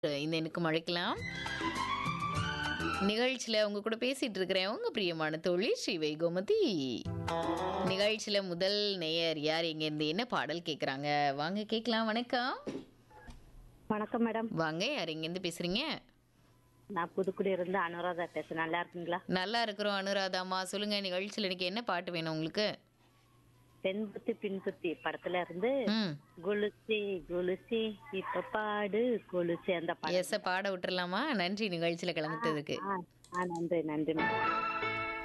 இந்த எனக்கு அழைக்கலாம் நிகழ்ச்சியில் உங்க கூட பேசிட்டு இருக்கிறேன் உங்க பிரியமான தோழி ஸ்ரீவை கோமதி நிகழ்ச்சியில் முதல் நேயர் யார் இருந்து என்ன பாடல் கேட்குறாங்க வாங்க கேட்கலாம் வணக்கம் வணக்கம் மேடம் வாங்க யார் இங்கேருந்து பேசுறீங்க நான் புதுக்குடி இருந்து அனுராதா பேசுறேன் நல்லா இருக்கீங்களா நல்லா இருக்கிறோம் அனுராதாம்மா சொல்லுங்க நிகழ்ச்சியில் எனக்கு என்ன பாட்டு வேணும் உங்களுக்கு பெண் புத்தி பின் புத்தி படத்துல இருந்து ம் குலுசி குலுசி இப்ப பாடு குலுசி அந்த படம் எஸ் பாட விட்டுறலாமா நன்றி நிகழ்ச்சியில் கலந்துட்டதுக்கு ஆ, ஆ, நன்றி நன்றி மேடம்